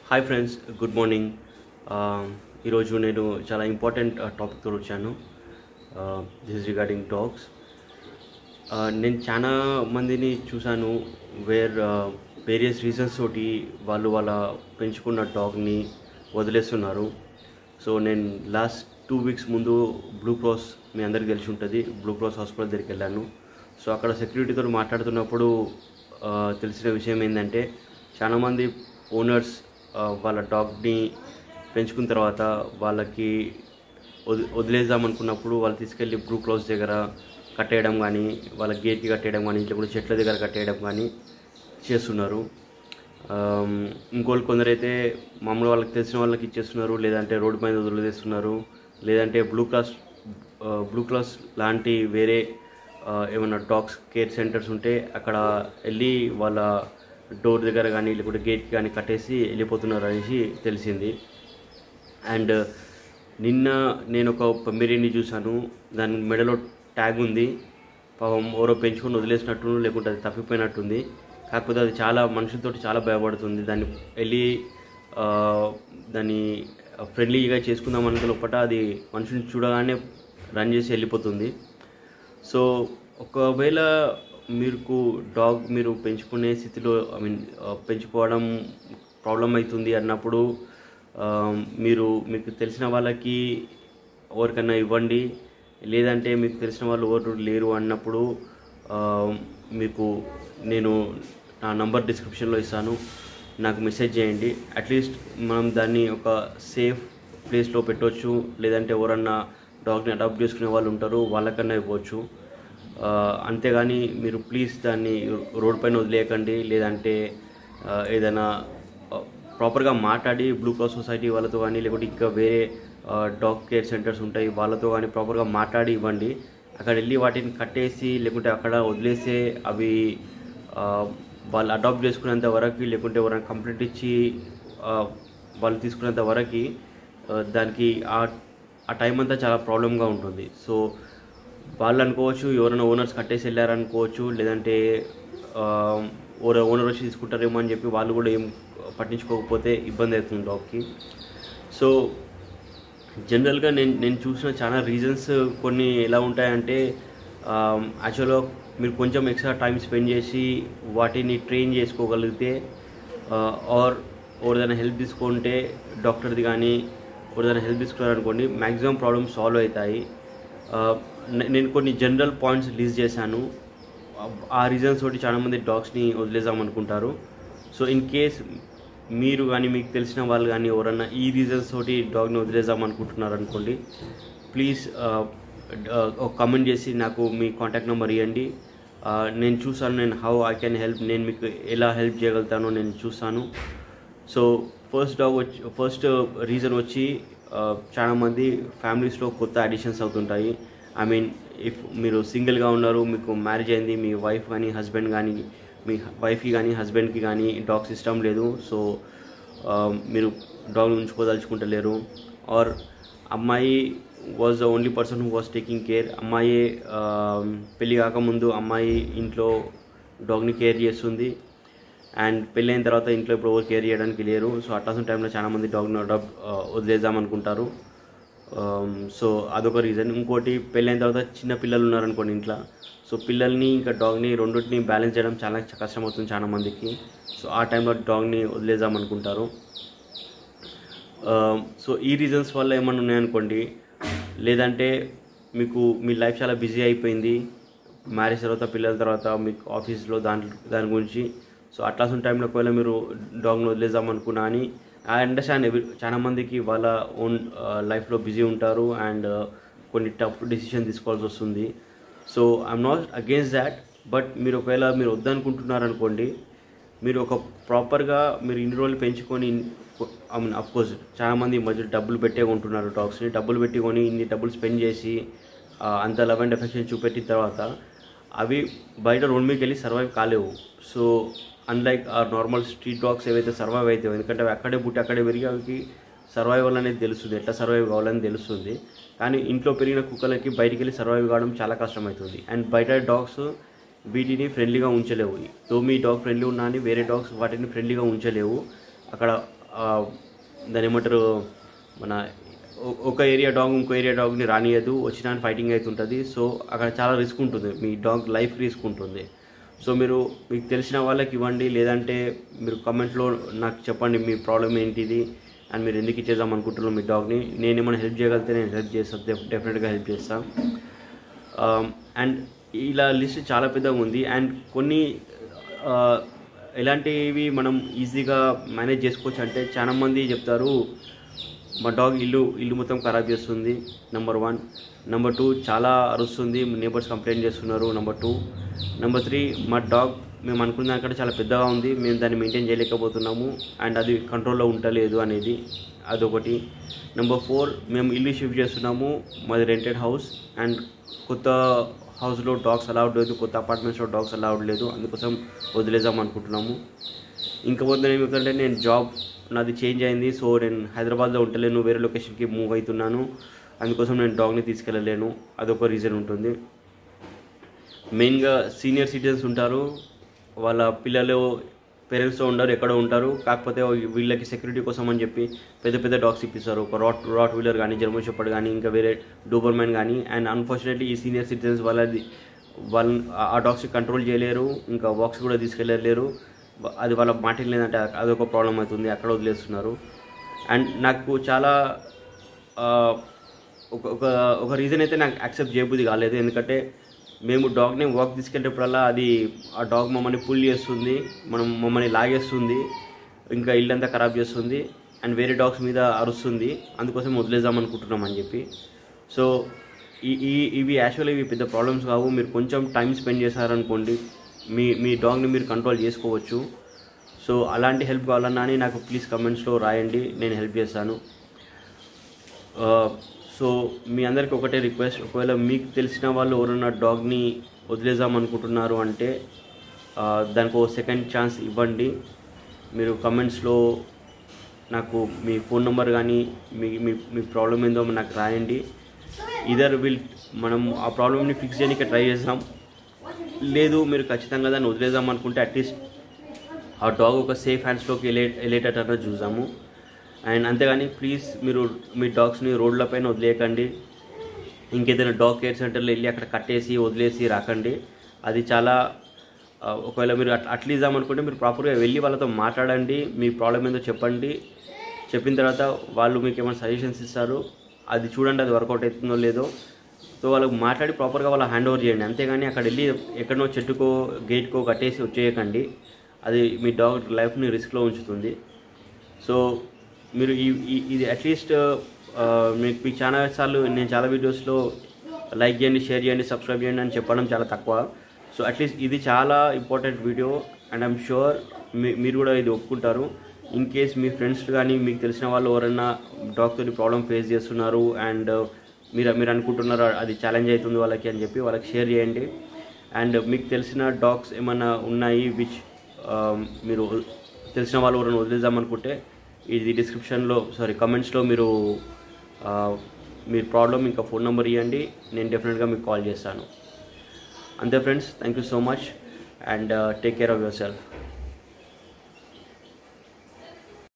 hi friends good morning ఈరోజు నేను చాలా ఇంపార్టెంట్ టాపిక్తో వచ్చాను దిస్ రిగార్డింగ్ డాగ్స్ నేను చాలా మందిని చూశాను వేర్ వేరియస్ రీజన్స్ తోటి వాళ్ళు వాళ్ళ పెంచుకున్న డాగ్ని వదిలేస్తున్నారు సో నేను లాస్ట్ టూ వీక్స్ ముందు బ్లూ క్రాస్ మీ అందరికీ తెలిసి ఉంటుంది బ్లూ క్రాస్ హాస్పిటల్ దగ్గరికి వెళ్ళాను సో అక్కడ సెక్యూరిటీతో మాట్లాడుతున్నప్పుడు ఆ, తెలిసిన విషయం ఏంటంటే చాలామంది ఓనర్స్ వాళ్ళ డాగ్ని పెంచుకున్న తర్వాత వాళ్ళకి వది వదిలేద్దాం అనుకున్నప్పుడు వాళ్ళు తీసుకెళ్ళి బ్లూ క్రాస్ దగ్గర కట్టేయడం కానీ వాళ్ళ గేట్కి కట్టేయడం కానీ లేకపోతే చెట్ల దగ్గర కట్టేయడం కానీ చేస్తున్నారు ఆమ్, ఇంకోళ్ళు కొందరైతే మామూలు వాళ్ళకి తెలిసిన వాళ్ళకి ఇచ్చేస్తున్నారు లేదంటే రోడ్డు పైన వదిలేస్తున్నారు లేదంటే బ్లూ క్లాస్ ఆ, బ్లూ క్లాస్ లాంటి వేరే ఆ, ఏమైనా డాగ్స్ కేర్ సెంటర్స్ ఉంటే అక్కడ వెళ్ళి వాళ్ళ డోర్ దగ్గర కానీ లేకపోతే గేట్కి కానీ కట్టేసి వెళ్ళిపోతున్నారు అనేసి తెలిసింది అండ్ నిన్న నేను ఒక పందిరిని చూశాను దాని మెడలో ట్యాగ్ ఉంది పాపం ఎవరో పెంచుకొని వదిలేసినట్టు లేకుంటే అది తప్పిపోయినట్టుంది కాకపోతే అది చాలా మనుషులతోటి చాలా భయపడుతుంది దాన్ని వెళ్ళి ఆ, దాన్ని ఫ్రెండ్లీగా చేసుకుందాం అనుకున్న లోపట అది మనుషుని చూడగానే రన్ చేసి వెళ్ళిపోతుంది సో ఒకవేళ మీకు డాగ్ మీరు పెంచుకునే స్థితిలో ఐ మీన్ పెంచుకోవడం ప్రాబ్లం అవుతుంది అన్నప్పుడు ఆ, మీరు మీకు తెలిసిన వాళ్ళకి ఎవరికన్నా ఇవ్వండి లేదంటే మీకు తెలిసిన వాళ్ళు ఎవరు లేరు అన్నప్పుడు ఆ, మీకు నేను నా నంబర్ డిస్క్రిప్షన్లో ఇస్తాను నాకు మెసేజ్ చేయండి అట్లీస్ట్ మనం దాన్ని ఒక సేఫ్ ప్లేస్లో పెట్టవచ్చు లేదంటే ఎవరన్నా డాగ్ని అడాప్ట్ చేసుకునే వాళ్ళు ఉంటారు వాళ్ళకన్నా ఇవ్వచ్చు ఆ, అంతేగాని మీరు ప్లీజ్ దాన్ని రోడ్ పైన వదిలేయకండి లేదంటే ఆ, ఏదైనా ఆ, ప్రాపర్గా మాట్లాడి బ్లూ క్రాస్ సొసైటీ వాళ్ళతో కానీ లేకుంటే ఇంకా వేరే ఆ, డాగ్ కేర్ సెంటర్స్ ఉంటాయి వాళ్ళతో కానీ ప్రాపర్గా మాట్లాడి ఇవ్వండి అక్కడ వెళ్ళి వాటిని కట్టేసి లేకుంటే అక్కడ వదిలేసే అవి ఆ, వాళ్ళు అడాప్ట్ చేసుకునేంత వరకు లేకుంటే ఎవరైనా కంప్లైంట్ ఇచ్చి ఆ, వాళ్ళు తీసుకునేంత వరకు ఆ, దానికి ఆ ఆ టైం అంతా చాలా ప్రాబ్లంగా ఉంటుంది సో వాళ్ళు అనుకోవచ్చు ఎవరైనా ఓనర్స్ కట్టేసి వెళ్ళారనుకోవచ్చు లేదంటే ఓనర్ ఓనర్ వచ్చి తీసుకుంటారేమో అని చెప్పి వాళ్ళు కూడా ఏం పట్టించుకోకపోతే ఇబ్బంది అవుతుంది డాగ్కి సో జనరల్గా నేను నేను చూసిన చాలా రీజన్స్ కొన్ని ఎలా ఉంటాయంటే యాక్చువల్గా మీరు కొంచెం ఎక్స్ట్రా టైం స్పెండ్ చేసి వాటిని ట్రైన్ చేసుకోగలిగితే ఆర్ ఎవరిదైనా హెల్ప్ తీసుకుంటే డాక్టర్ది కానీ ఎవరిదైనా హెల్ప్ తీసుకున్నారనుకోండి మ్యాక్సిమం ప్రాబ్లమ్స్ సాల్వ్ అవుతాయి ఆ, నే- నేను కొన్ని జనరల్ పాయింట్స్ లిస్ట్ చేశాను ఆ రీజన్స్ తోటి చాలామంది డాగ్స్ని వదిలేద్దాం అనుకుంటారు సో ఇన్ కేస్ మీరు కానీ మీకు తెలిసిన వాళ్ళు కానీ ఎవరన్నా ఈ రీజన్స్ తోటి డాగ్ని వదిలేద్దాం అనుకుంటున్నారు అనుకోండి ప్లీజ్ ఒక కమెంట్ చేసి నాకు మీ కాంటాక్ట్ నెంబర్ ఇవ్వండి ఆ, నేను చూసాను నేను హౌ ఐ కెన్ హెల్ప్ నేను మీకు ఎలా హెల్ప్ చేయగలుగుతానో నేను చూస్తాను సో ఫస్ట్ డాగ్ వచ్చి ఫస్ట్ రీజన్ వచ్చి ఆ, చాలా మంది ఫ్యామిలీస్లో కొత్త అడిషన్స్ అవుతుంటాయి ఐ మీన్ ఇఫ్ మీరు సింగిల్గా ఉన్నారు మీకు మ్యారేజ్ అయింది మీ వైఫ్ కానీ హస్బెండ్ కానీ మీ వైఫ్కి కానీ హస్బెండ్కి కానీ డాగ్స్ ఇష్టం లేదు సో ఆ, మీరు డాగ్ ఉంచుకోదలుచుకుంటలేరు ఆర్ అమ్మాయి was the only person who was taking care అమ్మాయి ఆ, పెళ్ళి కాకముందు అమ్మాయి ఇంట్లో డాగ్ని కేర్ చేస్తుంది అండ్ పెళ్ళైన తర్వాత ఇంట్లో ఇప్పుడు ఎవరు కేర్ చేయడానికి లేరు సో అట్లాంటి టైంలో చాలా మంది డాగ్ని అడాప్ట్ వదిలేద్దాం అనుకుంటారు సో అదొక రీజన్ ఇంకోటి పెళ్ళైన తర్వాత చిన్న పిల్లలు ఉన్నారనుకోండి ఇంట్లో సో పిల్లల్ని ఇంకా డాగ్ని రెండింటిని బ్యాలెన్స్ చేయడం చాలా కష్టం అవుతుంది చాలా మందికి సో ఆ టైంలో డాగ్ని వదిలేద్దాం అనుకుంటారు సో ఈ రీజన్స్ వల్ల ఏమన్నా ఉన్నాయనుకోండి లేదంటే మీకు మీ లైఫ్ చాలా బిజీ అయిపోయింది మ్యారేజ్ తర్వాత పిల్లల తర్వాత మీకు ఆఫీస్లో దాంట్లో దాని గురించి సో అట్లాంటి టైంలో ఒకవేళ మీరు డాగ్ని వదిలేద్దాం అనుకున్నా అని ఐ అండర్స్టాండ్ ఎవ్రీ చాలా మందికి వాళ్ళ ఓన్ లైఫ్లో బిజీ ఉంటారు అండ్ కొన్ని టఫ్ డిసిషన్ తీసుకోవాల్సి వస్తుంది so I'm not against that but మీరు ఒకవేళ మీరు వద్దనుకుంటున్నారనుకోండి మీరు ఒక ప్రాపర్గా మీరు ఇన్ని రోజులు పెంచుకొని ఐ మీన్ కోర్స్ చాలామంది ఈ మధ్య డబ్బులు పెట్టే కొంటున్నారు డాగ్స్ని డబ్బులు పెట్టి కొని ఇన్ని డబ్బులు స్పెండ్ చేసి ఆ, అంత లవ్ అండ్ ఎఫెక్షన్ చూపెట్టిన తర్వాత అవి బయట రోడ్ మీదకి వెళ్ళి సర్వైవ్ కాలేవు సో అన్లైక్ ఆ నార్మల్ స్ట్రీట్ డాగ్స్ ఏవైతే సర్వైవ్ అవుతాయో ఎందుకంటే అవి అక్కడే పుట్టి అక్కడే పెరిగి అవి సర్వైవల్ అనేది తెలుస్తుంది ఎట్లా సర్వైవ్ కావాలని తెలుస్తుంది కానీ ఇంట్లో పెరిగిన కుక్కలకి బయటికి వెళ్ళి సర్వైవ్ కావడం చాలా కష్టమవుతుంది అండ్ బయట డాగ్స్ వీటిని ఫ్రెండ్లీగా ఉంచలేవు తో మీ డాగ్ ఫ్రెండ్లీ ఉన్నా అని వేరే డాగ్స్ వాటిని ఫ్రెండ్లీగా ఉంచలేవు అక్కడ దాని ఏమంటారు మన ఒ- ఒక ఏరియా డాగ్ ఇంకో ఏరియా డాగ్ని రానియదు వచ్చిన ఫైటింగ్ అవుతుంటుంది సో అక్కడ చాలా రిస్క్ ఉంటుంది మీ డాగ్ లైఫ్ రిస్క్ ఉంటుంది సో మీరు మీకు తెలిసిన వాళ్ళకి ఇవ్వండి లేదంటే మీరు కమెంట్లో నాకు చెప్పండి మీ ప్రాబ్లం ఏంటిది అండ్ మీరు ఎందుకు ఇచ్చేద్దాం అనుకుంటున్నారు మీ డాగ్ని నేను ఏమైనా హెల్ప్ చేయగలిగితే నేను హెల్ప్ చేస్తాను డెఫినెట్గా హెల్ప్ చేస్తాను అండ్ ఇలా లిస్ట్ చాలా పెద్దగా ఉంది అండ్ కొన్ని ఆ, ఎలాంటివి మనం ఈజీగా మేనేజ్ చేసుకోవచ్చు అంటే చాలా మంది చెప్తారు మా డాగ్ ఇల్లు ఇల్లు మొత్తం ఖరాబ్ చేస్తుంది నెంబర్ వన్ నెంబర్ టూ చాలా అరుస్తుంది నేబర్స్ కంప్లైంట్ చేస్తున్నారు నెంబర్ టూ నెంబర్ త్రీ మా డాగ్ మేము అనుకున్న దానికంటే చాలా పెద్దగా ఉంది మేము దాన్ని మెయింటైన్ చేయలేకపోతున్నాము అండ్ అది కంట్రోల్లో ఉండలేదు అనేది అదొకటి నెంబర్ ఫోర్ మేము ఇల్లు షిఫ్ట్ చేస్తున్నాము మాది రెంటెడ్ హౌస్ అండ్ కొత్త హౌస్లో డాగ్స్ అలౌడ్ లేదు కొత్త అపార్ట్మెంట్స్లో డాగ్స్ అలౌడ్ లేదు అందుకోసం వదిలేద్దాం అనుకుంటున్నాము ఇంకపోతే ఏమిటంటే నేను జాబ్ నాది చేంజ్ అయింది సో నేను హైదరాబాద్లో ఉంటలేను వేరే లొకేషన్కి మూవ్ అవుతున్నాను అందుకోసం నేను డాగ్ని తీసుకెళ్ళలేను అదొక రీజన్ ఉంటుంది మెయిన్గా సీనియర్ సిటిజన్స్ ఉంటారు వాళ్ళ పిల్లలు పేరెంట్స్తో ఉండరు ఎక్కడో ఉంటారు కాకపోతే వీళ్ళకి సెక్యూరిటీ కోసం అని చెప్పి పెద్ద పెద్ద డాగ్స్ ఇప్పిస్తారు ఒక రాట్ రాట్ వీలర్ కానీ జర్మన్ షెపర్డ్ కానీ ఇంకా వేరే డూబర్మ్యాన్ కానీ అండ్ అన్ఫార్చునేట్లీ ఈ సీనియర్ సిటిజన్స్ వాళ్ళది వాళ్ళ ఆ డాగ్స్ కంట్రోల్ చేయలేరు ఇంకా వాక్స్ కూడా తీసుకెళ్ళలేరు అది వాళ్ళ మాట లేదంటే అదొక ప్రాబ్లం అవుతుంది అక్కడ వదిలేస్తున్నారు అండ్ నాకు చాలా ఆ, ఒక ఒక ఒక రీజన్ అయితే నాకు యాక్సెప్ట్ చేయబుద్ధి కాలేదు ఎందుకంటే మేము డాగ్ని వాక్ తీసుకెళ్ళేటప్పుడల్లా అది ఆ డాగ్ మమ్మల్ని పుల్ చేస్తుంది మనం మమ్మల్ని లాగేస్తుంది ఇంకా ఇల్లంతా ఖరాబ్ చేస్తుంది అండ్ వేరే డాగ్స్ మీద అరుస్తుంది అందుకోసం వదిలేద్దాం అనుకుంటున్నాం అని చెప్పి సో ఈ ఈ ఇవి యాక్చువల్లీ ఇవి పెద్ద ప్రాబ్లమ్స్ కావు మీరు కొంచెం టైం స్పెండ్ చేశారనుకోండి మీ మీ డాగ్ని మీరు కంట్రోల్ చేసుకోవచ్చు సో అలాంటి హెల్ప్ కావాలన్నా అని నాకు ప్లీజ్ కమెంట్స్లో రాయండి నేను హెల్ప్ చేస్తాను ఆ, సో మీ అందరికి ఒకటే రిక్వెస్ట్ ఒకవేళ మీకు తెలిసిన వాళ్ళు ఎవరైనా డాగ్ని వదిలేద్దాం అనుకుంటున్నారు అంటే ఆ, దానికి ఒక సెకండ్ ఛాన్స్ ఇవ్వండి మీరు కమెంట్స్లో నాకు మీ ఫోన్ నెంబర్ కానీ మీ మీ మీ ప్రాబ్లం ఏందో నాకు రాయండి ఇదర్ విల్ మనం ఆ ప్రాబ్లమ్ని ఫిక్స్ చేయడానికి ట్రై చేస్తాం లేదు మీరు ఖచ్చితంగా దాన్ని వదిలేద్దాం అనుకుంటే అట్లీస్ట్ ఆ డాగ్ ఒక సేఫ్ హ్యాండ్స్లోకి వెళ్ళే వెళ్ళేటట్టు చూసాము అండ్ అంతేగాని ప్లీజ్ మీరు మీ డాగ్స్ని రోడ్ల పైన వదిలేయకండి ఇంకేదైనా డాగ్ కేర్ సెంటర్లో వెళ్ళి అక్కడ కట్టేసి వదిలేసి రాకండి అది చాలా ఆ, ఒకవేళ మీరు అట్ అట్లా ఇద్దామనుకుంటే మీరు ప్రాపర్గా వెళ్ళి వాళ్ళతో మాట్లాడండి మీ ప్రాబ్లం ఏందో చెప్పండి చెప్పిన తర్వాత వాళ్ళు మీకు ఏమైనా సజెషన్స్ ఇస్తారు అది చూడండి అది వర్కౌట్ అవుతుందో లేదో సో వాళ్ళకి మాట్లాడి ప్రాపర్గా వాళ్ళ హ్యాండ్ ఓవర్ చేయండి అంతేగాని అక్కడ వెళ్ళి ఎక్కడనో చెట్టుకో గేట్కో కట్టేసి వచ్చేయకండి అది మీ డాగ్ లైఫ్ని రిస్క్లో ఉంచుతుంది సో మీరు ఈ ఈ- ఇది అట్లీస్ట్ మీకు మీకు చాలా సార్లు నేను చాలా వీడియోస్లో లైక్ చేయండి షేర్ చేయండి సబ్స్క్రైబ్ చేయండి అని చెప్పడం చాలా తక్కువ సో అట్లీస్ట్ ఇది చాలా important video and I'm sure మీ మీరు కూడా ఇది ఒప్పుకుంటారు ఇన్ కేస్ మీ ఫ్రెండ్స్ కానీ మీకు తెలిసిన వాళ్ళు ఎవరైనా డాక్టర్ ప్రాబ్లం ఫేస్ చేస్తున్నారు అండ్ మీరు మీరు అనుకుంటున్నారు అది ఛాలెంజ్ అవుతుంది వాళ్ళకి అని చెప్పి వాళ్ళకి షేర్ చేయండి అండ్ మీకు తెలిసిన డాగ్స్ ఏమైనా ఉన్నాయి విచ్ మీరు తెలిసిన వాళ్ళు ఎవరైనా వదిలేద్దాం అనుకుంటే ఇది డిస్క్రిప్షన్లో సారీ కమెంట్స్లో మీరు ఆ, మీ ప్రాబ్లం ఇంకా ఫోన్ నెంబర్ ఇవ్వండి నేను డెఫినెట్గా మీకు కాల్ చేస్తాను అంతే friends thank you so much and take care of your self